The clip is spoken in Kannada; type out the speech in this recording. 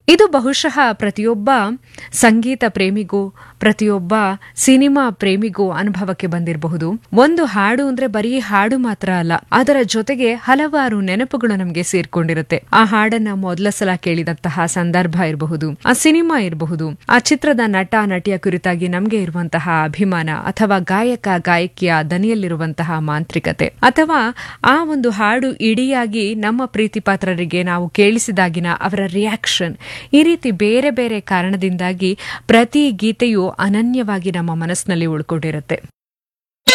ಇದು ಬಹುಶಃ ಪ್ರತಿಯೊಬ್ಬ ಸಂಗೀತ ಪ್ರೇಮಿಗೂ ಪ್ರತಿಯೊಬ್ಬ ಸಿನಿಮಾ ಪ್ರೇಮಿಗೂ ಅನುಭವಕ್ಕೆ ಬಂದಿರಬಹುದು ಒಂದು ಹಾಡು ಅಂದ್ರೆ ಬರೀ ಹಾಡು ಮಾತ್ರ ಅಲ್ಲ ಅದರ ಜೊತೆಗೆ ಹಲವಾರು ನೆನಪುಗಳು ನಮಗೆ ಸೇರ್ಕೊಂಡಿರುತ್ತೆ ಆ ಹಾಡನ್ನ ಮೊದಲ ಸಲ ಕೇಳಿದಂತಹ ಸಂದರ್ಭ ಇರಬಹುದು ಆ ಸಿನಿಮಾ ಇರಬಹುದು ಆ ಚಿತ್ರದ ನಟ ನಟಿಯ ಕುರಿತಾಗಿ ನಮಗೆ ಇರುವಂತಹ ಅಭಿಮಾನ ಅಥವಾ ಗಾಯಕ ಗಾಯಕಿಯ ದನಿಯಲ್ಲಿರುವಂತಹ ಮಾಂತ್ರಿಕತೆ ಅಥವಾ ಆ ಒಂದು ಹಾಡು ಇಡಿಯಾಗಿ ನಮ್ಮ ಪ್ರೀತಿ ಪಾತ್ರರಿಗೆ ನಾವು ಕೇಳಿಸಿದಾಗಿನ ಅವರ ರಿಯಾಕ್ಷನ್ ಈ ರೀತಿ ಬೇರೆ ಬೇರೆ ಕಾರಣದಿಂದಾಗಿ ಪ್ರತಿ ಗೀತೆಯು ಅನನ್ಯವಾಗಿ ನಮ್ಮ ಮನಸ್ಸಿನಲ್ಲಿ ಉಳ್ಕೊಂಡಿರುತ್ತೆ